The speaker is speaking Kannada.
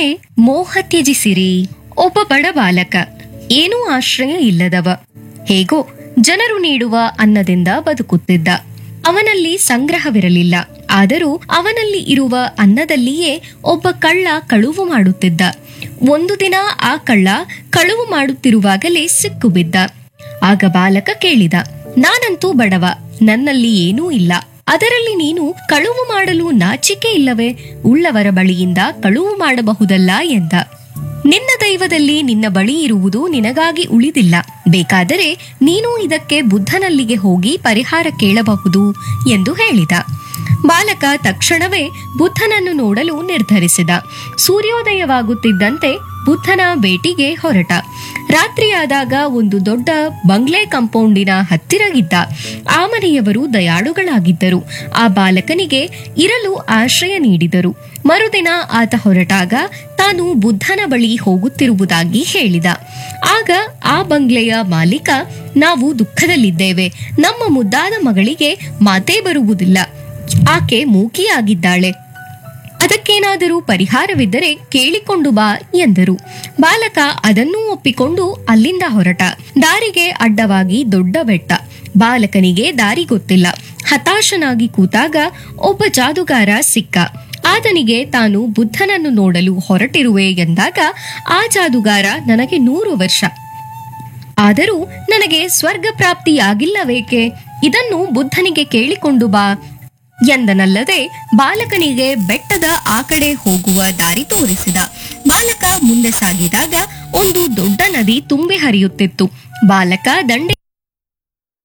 ಮೋಹ ತ್ಯಜಿಸಿರಿ ಒಬ್ಬ ಬಡ ಬಾಲಕ ಏನೂ ಆಶ್ರಯ ಇಲ್ಲದವ ಹೇಗೋ ಜನರು ನೀಡುವ ಅನ್ನದಿಂದ ಬದುಕುತ್ತಿದ್ದ ಅವನಲ್ಲಿ ಸಂಗ್ರಹವಿರಲಿಲ್ಲ ಆದರೂ ಅವನಲ್ಲಿ ಇರುವ ಅನ್ನದಲ್ಲಿಯೇ ಒಬ್ಬ ಕಳ್ಳ ಕಳುವು ಮಾಡುತ್ತಿದ್ದ ಒಂದು ದಿನ ಆ ಕಳ್ಳ ಕಳುವು ಮಾಡುತ್ತಿರುವಾಗಲೇ ಸಿಕ್ಕು ಬಿದ್ದ ಆಗ ಬಾಲಕ ಕೇಳಿದ ನಾನಂತೂ ಬಡವ ನನ್ನಲ್ಲಿ ಏನೂ ಇಲ್ಲ ಅದರಲ್ಲಿ ನೀನು ಕಳುವು ಮಾಡಲು ನಾಚಿಕೆ ಇಲ್ಲವೇ ಉಳ್ಳವರ ಬಳಿಯಿಂದ ಕಳುವು ಮಾಡಬಹುದಲ್ಲ ಎಂದ ನಿನ್ನ ದೈವದಲ್ಲಿ ನಿನ್ನ ಬಳಿ ಇರುವುದು ನಿನಗಾಗಿ ಉಳಿದಿಲ್ಲ ಬೇಕಾದರೆ ನೀನು ಇದಕ್ಕೆ ಬುದ್ಧನಲ್ಲಿಗೆ ಹೋಗಿ ಪರಿಹಾರ ಕೇಳಬಹುದು ಎಂದು ಹೇಳಿದ ಬಾಲಕ ತಕ್ಷಣವೇ ಬುದ್ಧನನ್ನು ನೋಡಲು ನಿರ್ಧರಿಸಿದ ಸೂರ್ಯೋದಯವಾಗುತ್ತಿದ್ದಂತೆ ಬುದ್ಧನ ಭೇಟಿಗೆ ಹೊರಟ ರಾತ್ರಿಯಾದಾಗ ಒಂದು ದೊಡ್ಡ ಬಂಗ್ಲೆ ಕಾಂಪೌಂಡಿನ ಹತ್ತಿರ ಇದ್ದ ಆ ಮನೆಯವರು ದಯಾಳುಗಳಾಗಿದ್ದರು ಆ ಬಾಲಕನಿಗೆ ಇರಲು ಆಶ್ರಯ ನೀಡಿದರು ಮರುದಿನ ಆತ ಹೊರಟಾಗ ತಾನು ಬುದ್ಧನ ಬಳಿ ಹೋಗುತ್ತಿರುವುದಾಗಿ ಹೇಳಿದ ಆಗ ಆ ಬಂಗ್ಲೆಯ ಮಾಲೀಕ ನಾವು ದುಃಖದಲ್ಲಿದ್ದೇವೆ ನಮ್ಮ ಮುದ್ದಾದ ಮಗಳಿಗೆ ಮಾತೇ ಬರುವುದಿಲ್ಲ ಆಕೆ ಮೂಕಿಯಾಗಿದ್ದಾಳೆ ಅದಕ್ಕೇನಾದರೂ ಪರಿಹಾರವಿದ್ದರೆ ಕೇಳಿಕೊಂಡು ಬಾ ಎಂದರು ಬಾಲಕ ಅದನ್ನೂ ಒಪ್ಪಿಕೊಂಡು ಅಲ್ಲಿಂದ ಹೊರಟ ದಾರಿಗೆ ಅಡ್ಡವಾಗಿ ದೊಡ್ಡ ಬೆಟ್ಟ ಬಾಲಕನಿಗೆ ದಾರಿ ಗೊತ್ತಿಲ್ಲ ಹತಾಶನಾಗಿ ಕೂತಾಗ ಒಬ್ಬ ಜಾದುಗಾರ ಸಿಕ್ಕ ಆತನಿಗೆ ತಾನು ಬುದ್ಧನನ್ನು ನೋಡಲು ಹೊರಟಿರುವೆ ಎಂದಾಗ ಆ ಜಾದುಗಾರ ನನಗೆ ನೂರು ವರ್ಷ ಆದರೂ ನನಗೆ ಸ್ವರ್ಗ ಪ್ರಾಪ್ತಿಯಾಗಿಲ್ಲವೇಕೆ ಇದನ್ನು ಬುದ್ಧನಿಗೆ ಕೇಳಿಕೊಂಡು ಬಾ ಎಂದನಲ್ಲದೆ ಬಾಲಕನಿಗೆ ಬೆಟ್ಟದ ಆ ಕಡೆ ಹೋಗುವ ದಾರಿ ತೋರಿಸಿದ ಬಾಲಕ ಮುಂದೆ ಸಾಗಿದಾಗ ಒಂದು ದೊಡ್ಡ ನದಿ ತುಂಬಿ ಹರಿಯುತ್ತಿತ್ತು ಬಾಲಕ ದಂಡೆ